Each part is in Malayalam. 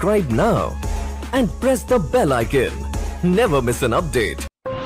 Subscribe now and press the bell icon. Never miss an update.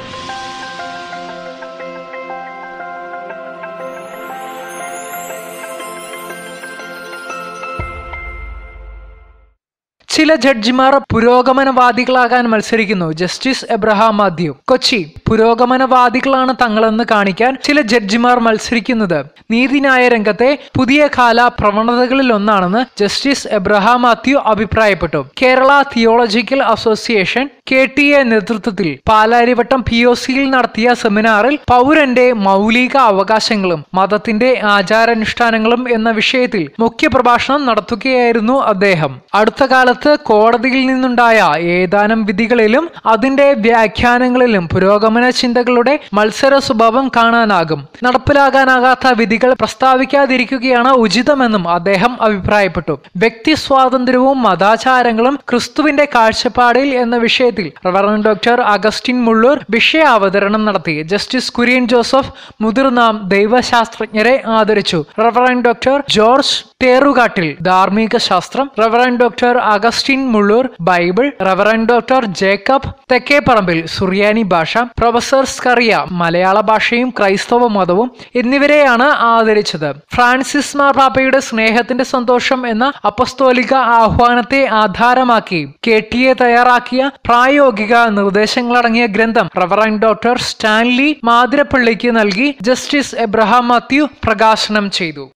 ചില ജഡ്ജിമാർ പുരോഗമനവാദികളാകാൻ മത്സരിക്കുന്നു ജസ്റ്റിസ് എബ്രഹാം മാത്യു കൊച്ചി പുരോഗമനവാദികളാണ് തങ്ങളെന്ന് കാണിക്കാൻ ചില ജഡ്ജിമാർ മത്സരിക്കുന്നത് നീതിന്യായ രംഗത്തെ പുതിയ കാല പ്രവണതകളിൽ ഒന്നാണെന്ന് ജസ്റ്റിസ് എബ്രഹാം മാത്യു അഭിപ്രായപ്പെട്ടു Kerala theological association K T A നേതൃത്വത്തിൽ പാലാരിവട്ടം പി ഒ സിയിൽ നടത്തിയ സെമിനാറിൽ പൗരന്റെ മൗലിക അവകാശങ്ങളും മതത്തിന്റെ ആചാരാനുഷ്ഠാനങ്ങളും എന്ന വിഷയത്തിൽ മുഖ്യപ്രഭാഷണം നടത്തുകയായിരുന്നു അദ്ദേഹം അടുത്ത കാലത്ത് കോടതിയിൽ നിന്നുണ്ടായ ഏതാനും വിധികളിലും അതിന്റെ വ്യാഖ്യാനങ്ങളിലും പുരോഗമന ചിന്തകളുടെ മത്സര സ്വഭാവം കാണാനാകും നടപ്പിലാകാനാകാത്ത വിധികൾ പ്രസ്താവിക്കാതിരിക്കുകയാണ് ഉചിതമെന്നും അദ്ദേഹം അഭിപ്രായപ്പെട്ടു വ്യക്തി സ്വാതന്ത്ര്യവും മതാചാരങ്ങളും ക്രിസ്തുവിന്റെ കാഴ്ചപ്പാടിൽ എന്ന വിഷയത്തിൽ റവറൻ ഡോക്ടർ അഗസ്റ്റിൻ മുള്ളൂർ വിഷയാവതരണം നടത്തി ജസ്റ്റിസ് കുര്യൻ ജോസഫ് മുതിർന്ന ദൈവശാസ്ത്രജ്ഞരെ ആദരിച്ചു റവറൻ ഡോക്ടർ ജോർജ് തേറുകാട്ടിൽ ധാർമ്മിക ശാസ്ത്രം reverend doctor Augustine Mulloor Bible reverend doctor Jacob Thekkeparambil Suriyani ഭാഷ പ്രൊഫസർ സ്കറിയ മലയാള ഭാഷയും ക്രൈസ്തവ മതവും എന്നിവരെയാണ് ആദരിച്ചത് ഫ്രാൻസിസ് മാർപാപ്പയുടെ സ്നേഹത്തിന്റെ സന്തോഷം എന്ന അപ്പസ്തോലിക ആഹ്വാനത്തെ ആധാരമാക്കി കെ ടി എ തയ്യാറാക്കിയ പ്രായോഗിക നിർദ്ദേശങ്ങളടങ്ങിയ ഗ്രന്ഥം റവറൻ ഡോക്ടർ സ്റ്റാൻലി മാതിരപ്പള്ളിക്ക് നൽകി ജസ്റ്റിസ് എബ്രഹാം മാത്യു പ്രകാശനം ചെയ്തു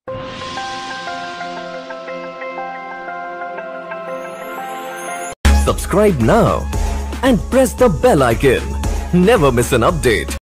Subscribe now and press the bell icon. Never miss an update.